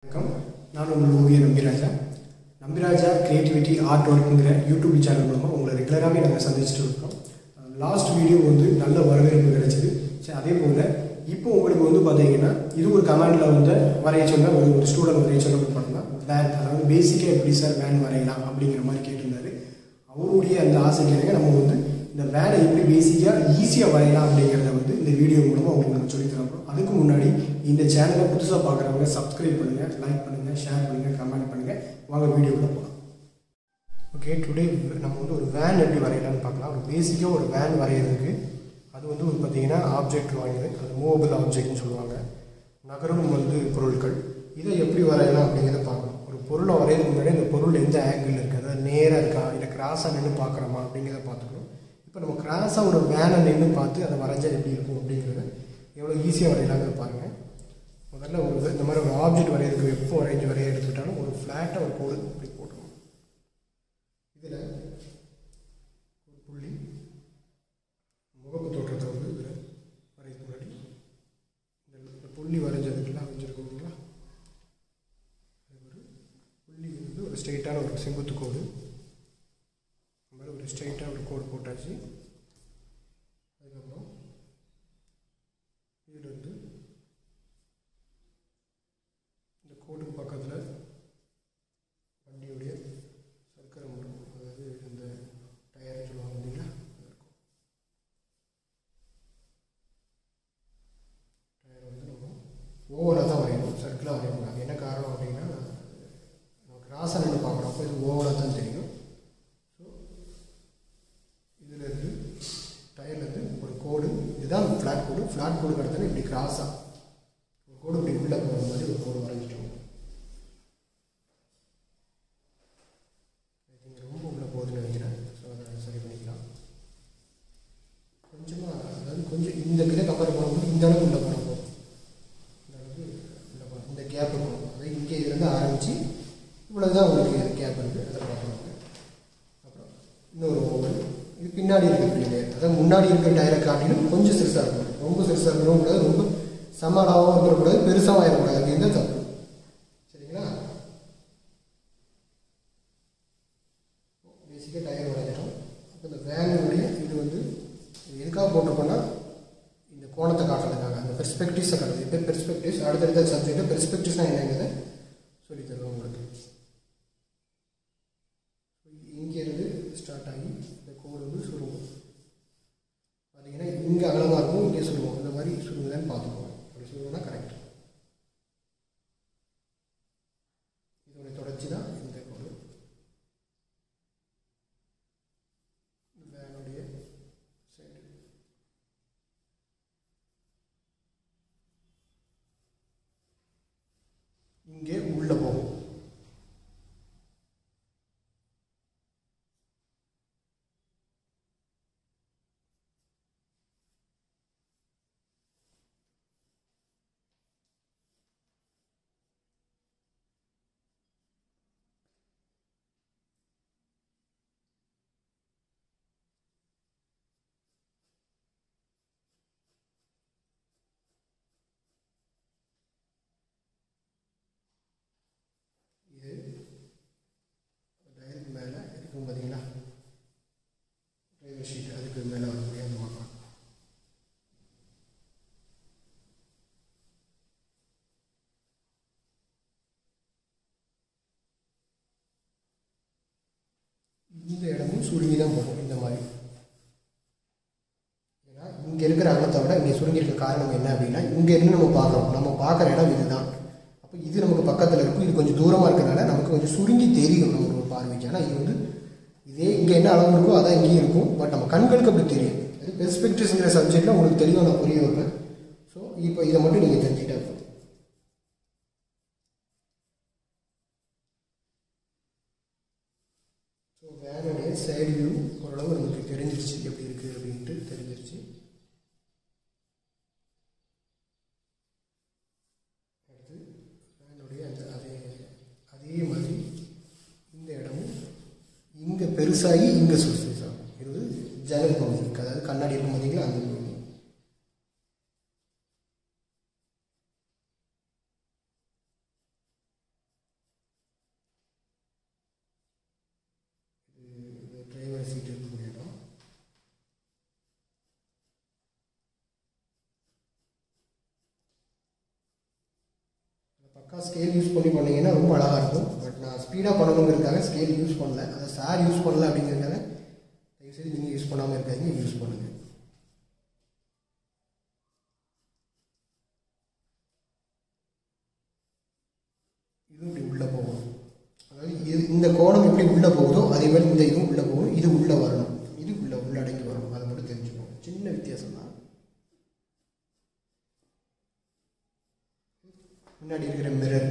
வணக்கம் நான் உங்கள் ஓவியர் நம்பிராஜா நம்பிராஜா கிரியேட்டிவிட்டி ஆர்ட் ஒர்க்குங்கிற யூடியூப் சேனல் மூலமாக உங்களை ரெகுலராகவே நாங்கள் சந்திச்சுட்டு இருக்கோம் லாஸ்ட் வீடியோ வந்து நல்ல வரவேற்பு கிடைச்சிது சரி அதே போல் இப்போ உங்களுக்கு வந்து பார்த்தீங்கன்னா இது ஒரு கமெண்டில் வந்து வரைய சொன்ன ஒரு ஒரு ஸ்டூடெண்ட் வரைய சொன்ன ஒரு படம் தான் வேன் அதாவது பேசிக்காக எப்படி சார் வேன் வரையலாம் அப்படிங்கிற மாதிரி கேட்டிருந்தாரு அவருடைய அந்த ஆசைக்கு இணங்க நம்ம வந்து இந்த வேனை எப்படி பேசிக்காக ஈஸியாக வரையலாம் அப்படிங்கிறத வந்து இந்த வீடியோ மூலமாக உங்களுக்கு நம்ம சொல்லித் தரோம் அதுக்கு முன்னாடி இந்த சேனலை புதுசாக பார்க்குறவங்க சப்ஸ்கிரைப் பண்ணுங்கள் லைக் பண்ணுங்கள் ஷேர் பண்ணுங்கள் கமெண்ட் பண்ணுங்கள் வாங்க வீடியோக்குள்ள போகலாம் ஓகே டுடே நம்ம வந்து ஒரு வேன் எப்படி வரையலாம்னு பார்க்கலாம் ஒரு பேசிக்காக ஒரு வேன் வரைகிறதுக்கு அது வந்து ஒரு பார்த்தீங்கன்னா ஆப்ஜெக்ட் வாங்குது அது மூவபிள் ஆப்ஜெக்ட்னு சொல்லுவாங்க நகரும் வந்து பொருட்கள் இதை எப்படி வரையலாம் அப்படிங்கிறத பார்க்கணும் ஒரு பொருளை வரைகிறதுக்கு முன்னாடி இந்த பொருள் எந்த ஆங்கிள் இருக்குது அதாவது நேராக இருக்கா இல்லை கிராஸாக நின்று பார்க்குறோமா அப்படிங்கிறத பார்த்துக்கணும் இப்போ நம்ம கிராஸாக ஒரு வேனை நின்று பார்த்து அதை வரைஞ்சா எப்படி இருக்கும் அப்படிங்கிறத எவ்வளோ ஈஸியாக வரையலாங்கிறத பாருங்கள் முதல்ல ஒரு இந்த மாதிரி ஒரு ஆப்ஜெக்ட் வரைகிறதுக்கு எப்போ வரைஞ்சி வரைய எடுத்துக்கிட்டாலும் ஒரு ஃப்ளாட்டாக ஒரு கோடு இப்படி போட்டுக்கணும் இதில் ஒரு புள்ளி முகப்பு தோற்றத்தை வந்து இதில் வரைக்கு முன்னாடி இந்த புள்ளி வரைஞ்சதுக்கெல்லாம் வரைஞ்சிருக்கோங்களா அது ஒரு புள்ளி வந்து ஒரு ஸ்ட்ரெயிட்டான ஒரு செங்குத்து கோடு இந்த மாதிரி ஒரு ஸ்ட்ரெயிட்டாக ஒரு கோடு போட்டாச்சு அதுக்கப்புறம் இதில் வந்து இந்த கோட்டுக்கு பக்கத்தில் வண்டியுடைய சக்கரம் வரும் அதாவது இந்த டயர் சொல்லுவாங்க இல்லைங்களா அது இருக்கும் டயர் வந்து நம்ம ஓவராக தான் வரையணும் சர்க்கிளாக வரையக்கூடாது என்ன காரணம் அப்படின்னா நம்ம கிராஸாக நின்று பார்க்குறோம் அப்போ இது ஓவராக தான் தெரியும் ஸோ இதிலேருந்து டயர்லேருந்து ஒரு கோடு இதுதான் ஃப்ளாட் கோடு ஃப்ளாட் கோடு கிடத்தாலும் இப்படி கிராஸாக ஒரு கோடு இப்படி உள்ளே போகிற மாதிரி ஒரு கோடு வரைஞ்சிட்டோம் ஐ திங்க் ரொம்ப உள்ளே போகுதுன்னு நினைக்கிறேன் ஸோ அதை சரி பண்ணிக்கலாம் கொஞ்சமாக அதாவது கொஞ்சம் இந்த இதை கம்பேர் பண்ணும்போது இந்த அளவுக்கு உள்ள போகிறோம் இந்த அளவுக்கு உள்ள போகிறோம் இந்த கேப் இருக்கும் அதாவது இங்கே இதுலேருந்து ஆரம்பித்து இவ்வளோ தான் உங்களுக்கு கேப் இருக்குது அதை பார்க்கணும் அப்புறம் இன்னொரு ஓவல் இது பின்னாடி இருக்கிற லேயர் அதாவது முன்னாடி இருக்கிற டயரை காட்டிலும் கொஞ்சம் சிறுசாக இருக்கணும் ரொம்ப சிறுசாக இருக்கணும் கூடாது ரொம்ப சமடாகவும் இருக்கக்கூடாது பெருசாகவும் இருக்கக்கூடாது அப்படின்னு தான் தப்பு சரிங்களா பேசிக்காக டயர் உடைஞ்சிடும் அப்போ இந்த வேனுடைய இது வந்து எதுக்காக போட்டிருக்கோன்னா இந்த கோணத்தை காட்டுறதுக்காக அந்த பெர்ஸ்பெக்டிவ்ஸை காட்டுறது இப்போ பெர்ஸ்பெக்டிவ்ஸ் அடுத்தடுத்த சப்ஜெக்ட்டு பெர்ஸ்பெக்டிவ்ஸ்னால் என்னங்கிறத சொல்லி தருவோம் உங்களுக்கு இங்கேருந்து ஸ்டார்ட் ஆகி இந்த கோடு வந்து சுருங்கும் பார்த்தீங்கன்னா இங்கே அகலமாக இருக்கும் இங்கே சுருங்கும் இந்த மாதிரி சுருங்குதான்னு பார்த்துக்கோங்க அப்படி சுருங்குனா கரெக்ட் இதோட தொடர்ச்சி தான் இந்த கோடு வேனுடைய சைடு இங்கே உள்ள போகும் இது டயருக்கு மேலே இருக்கும் பார்த்தீங்களா டிரைவர் ஷீட் அதுக்கு மேலே வரக்கூடிய அந்த மக்கள் இந்த இடமும் சுருங்கி தான் போகும் இந்த மாதிரி ஏன்னா இங்கே இருக்கிற அகலத்தை விட இங்கே சுருங்கி இருக்க காரணம் என்ன அப்படின்னா இங்கே இருந்து நம்ம பார்க்குறோம் நம்ம பார்க்குற இடம் இதுதான் அப்போ இது நமக்கு பக்கத்தில் இருக்கும் இது கொஞ்சம் தூரமாக இருக்கிறனால நமக்கு கொஞ்சம் சுருங்கி தெரியும் நமக்கு ஒரு பார்வைக்கு ஆனால் இது வந்து இதே இங்கே என்ன அளவு இருக்கோ அதான் இங்கேயும் இருக்கும் பட் நம்ம கண்களுக்கு அப்படி தெரியும் அது பெர்ஸ்பெக்டிவ்ஸுங்கிற சப்ஜெக்டில் உங்களுக்கு தெளிவாக நான் புரிய வைப்பேன் ஸோ இப்போ இதை மட்டும் நீங்கள் தெரிஞ்சுக்கிட்டா போதும் ஸோ வேனுடைய சைடு வியூ ஓரளவு நமக்கு தெரிஞ்சிருச்சு எப்படி இருக்குது அப்படின்ட்டு தெரிஞ்சிருச்சு அடுத்து வேனுடைய அந்த அதே அதே மாதிரி இந்த இடமும் இங்கே பெருசாகி இங்கே சுருசாகும் இது வந்து ஜன்னல் பகுதி அதாவது கண்ணாடி இருக்கும் பார்த்தீங்களா அந்த பகுதி பக்கா ஸ்கேல் யூஸ் பண்ணி பண்ணீங்கன்னா ரொம்ப அழகாக இருக்கும் பட் நான் ஸ்பீடாக பண்ணணுங்கிறதுக்காக ஸ்கேல் யூஸ் பண்ணல அதை சார் யூஸ் பண்ணல அப்படிங்கிறதுக்காக தயவுசெய்து நீங்கள் யூஸ் பண்ணாமல் இருக்காதீங்க யூஸ் பண்ணுங்கள் இதுவும் இப்படி உள்ளே போகும் அதாவது இது இந்த கோணம் எப்படி உள்ளே போகுதோ அதே மாதிரி இந்த இதுவும் உள்ளே போகும் இது உள்ளே வரணும் இது உள்ளே உள்ளடங்கி வரணும் அதை மட்டும் தெரிஞ்சுக்கணும் சின்ன வித்தியாசம் தான் முன்னாடி இருக்கிற மிரர்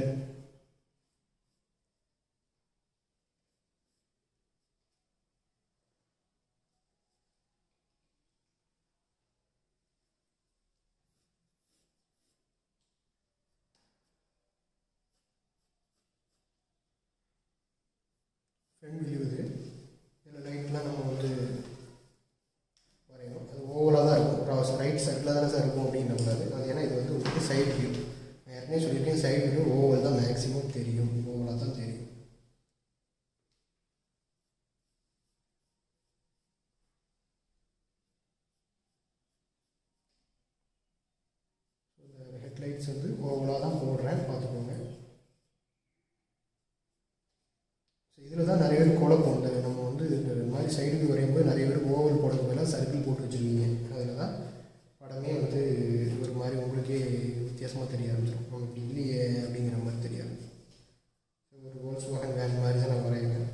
ஃப்ரண்ட் வியூ இது இதில் லைட்லாம் நம்ம வந்து வரையணும் அது ஓவலாக தான் இருக்கும் க்ராஸ் ரைட் சைடில் தானே சார் இருக்கும் அப்படின்னு கூடாது அது ஏன்னா இது வந்து உங்களுக்கு சைடு வியூ நான் ஏற்கனவே சொல்லியிருக்கேன் சைடு வியூ ஓவல் தான் மேக்ஸிமம் தெரியும் ஓவலாக தான் தெரியும் இந்த ஹெட்லைட்ஸ் வந்து ஓவலாக தான் போடுறேன் பார்த்துக்கோங்க ஸோ இதில் தான் நிறைய பேர் குழப்பம் இந்த நம்ம வந்து இந்த மாதிரி சைடுக்கு வரையும்போது நிறைய பேர் ஓவல் போடுறது பதிலாக சர்க்கிள் போட்டு வச்சுருவீங்க அதில் தான் படமே வந்து ஒரு மாதிரி உங்களுக்கே வித்தியாசமாக தெரிய ஆரம்பிச்சிடும் நம்ம இப்படி இல்லையே அப்படிங்கிற மாதிரி தெரியாது ஒரு வோல்ஸ் வாகன் வேன் மாதிரி தான் நான் வரைவேன்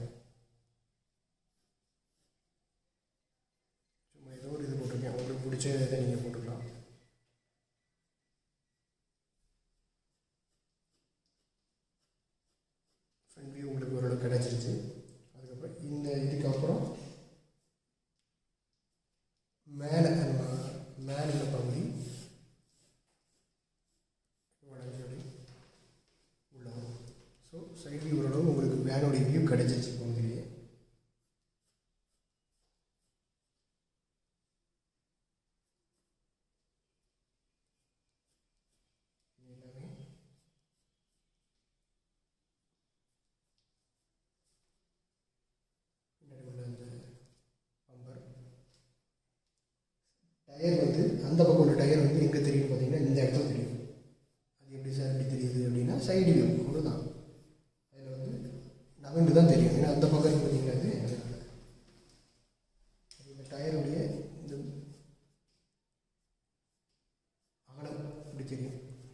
சும்மா ஏதோ ஒரு இது போட்டிருக்கேன் உங்களுக்கு பிடிச்ச இதை நீங்கள் போட்டுக்கலாம் ஃப்ரண்ட் வியூ உங்களுக்கு ஓரளவு கிடச்சிருச்சு அதுக்கப்புறம் இந்த இதுக்கப்புறம் மேலே மேலே உள்ள பகுதி வளைஞ்சு அப்படி உள்ள வரும் ஸோ சைடு வியூ ஓரளவு உங்களுக்கு வேனுடைய வியூ கிடச்சிருச்சு பகுதியிலேயே இது எல்லாமே பின்னாடி உள்ள அந்த பம்பர் டயர் வந்து அந்த பக்கம் உள்ள டயர் வந்து எங்கே தெரியும் பார்த்தீங்கன்னா இந்த இடத்துல தெரியும் அது எப்படி சார் எப்படி தெரியுது அப்படின்னா சைடு வியூ அவ்வளோதான் அதில் வந்து நகண்டு தான் தெரியும் ஏன்னா அந்த பக்கம் இருக்கு பார்த்தீங்கன்னா அது அதனால. இந்த டயருடைய இந்த அகலம் இப்படி தெரியும்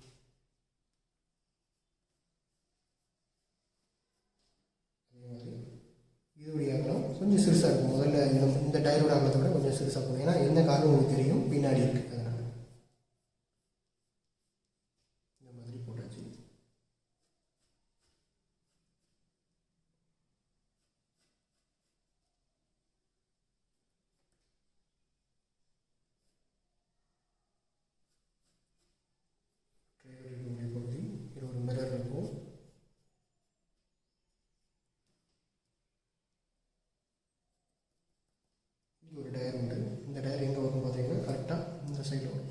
அதே மாதிரி இதோடைய அகலம் கொஞ்சம் சிறுசாக இருக்கும் முதல்ல இந்த இந்த டயரோட அகலத்தை விட கொஞ்சம் சிறுசாக இருக்கும் ஏன்னா எந்த காரணம் உங்களுக்கு தெரியும் பின்னாடி இருக்குது அதனால் இந்த மாதிரி போட்டாச்சு டிரைவர் இருக்கக்கூடிய பகுதி இது ஒரு மிரர் இருக்கும் இங்கே ஒரு டயர் உண்டு இந்த டயர் எங்கே வரும் பார்த்தீங்கன்னா கரெக்டாக இந்த சைடில் வரும்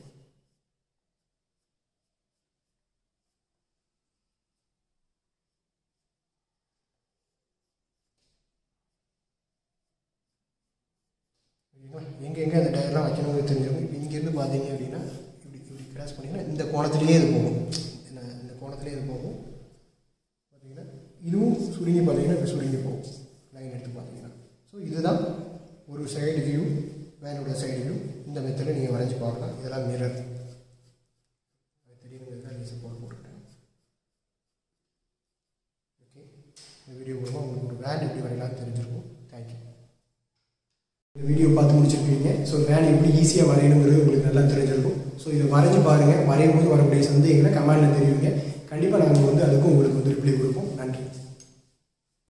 எங்கே எங்கே அந்த டயர்லாம் வைக்கணும்னு தெரிஞ்சிருக்கும் இப்போ இங்கேருந்து பார்த்தீங்க அப்படின்னா இப்படி இப்படி கிராஸ் பண்ணிங்கன்னா இந்த கோணத்துலேயே இது போகும் என்ன இந்த கோணத்துலேயே இது போகும் பார்த்தீங்கன்னா இதுவும் சுருங்கி பார்த்தீங்கன்னா இப்படி சுருங்கி போகும் லைன் எடுத்து பார்த்தீங்கன்னா ஸோ இதுதான் ஒரு சைடு வியூ வேனோட சைடு வியூ இந்த மெத்தடில் நீங்கள் வரைஞ்சி பார்க்கலாம் இதெல்லாம் மிரர் அது தெரியுங்கிறதுக்காக லீஸை போட்டு போட்டுக்கிட்டேன் ஓகே இந்த வீடியோ மூலமாக உங்களுக்கு ஒரு வேன் எப்படி வரையலாம்னு தெரிஞ்சிருக்கும் தேங்க்யூ இந்த வீடியோ பார்த்து முடிச்சிருப்பீங்க ஸோ வேன் எப்படி ஈஸியாக வரையணுங்கிறது உங்களுக்கு நல்லா தெரிஞ்சிருக்கும் ஸோ இதை வரைஞ்சி பாருங்கள் வரையும் போது வரக்கூடிய சந்தேகங்களை கமெண்டில் தெரிவிங்க கண்டிப்பாக நாங்கள் வந்து அதுக்கும் உங்களுக்கு வந்து ரிப்ளை கொடுப்போம்